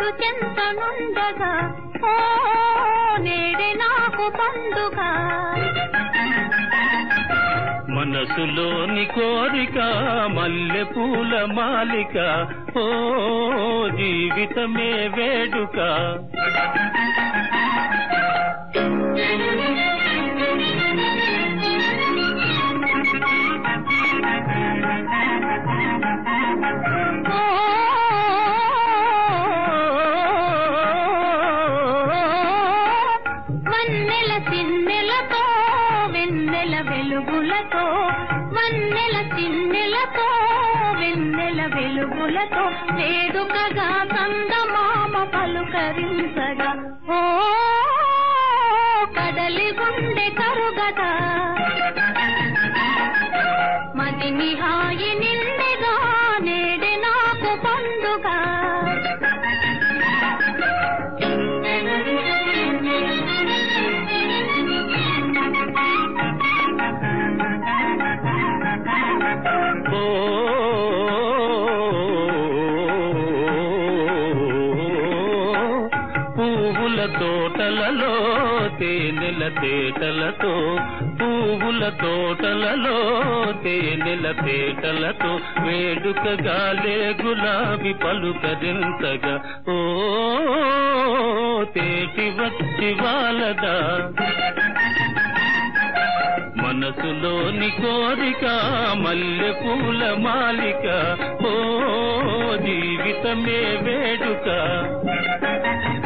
నేడు చెంతనుండగా ఓ నేడే నాకు పండుగ మనసులోని కోరిక మల్లె పూల మాలిక ఓ జీవితమే వేడుక ఓ వన్నెల చిన్నెలతో వెన్నెల వెలుగులతో వన్నెల చిన్నెలతో వెన్నెల వెలుగులతో వేడుకగా చందమామ పలుకరించగా ఓ కడలి గుండె కరుగదా మదిని హాయి నిండెగా నేడే నాకు పండుగ ఓ పువ్వుల తోటలలో తేనెల తేటలతో పువ్వుల తోటలలో తేనెల తేటలతో వేడుకగా లే గులాబీ పలుకరించగా ఓ తేటి వచ్చి వాళ్ళదా మనసులోని కోరిక మల్లె పూల మాలిక ఓ జీవితమే వేడుక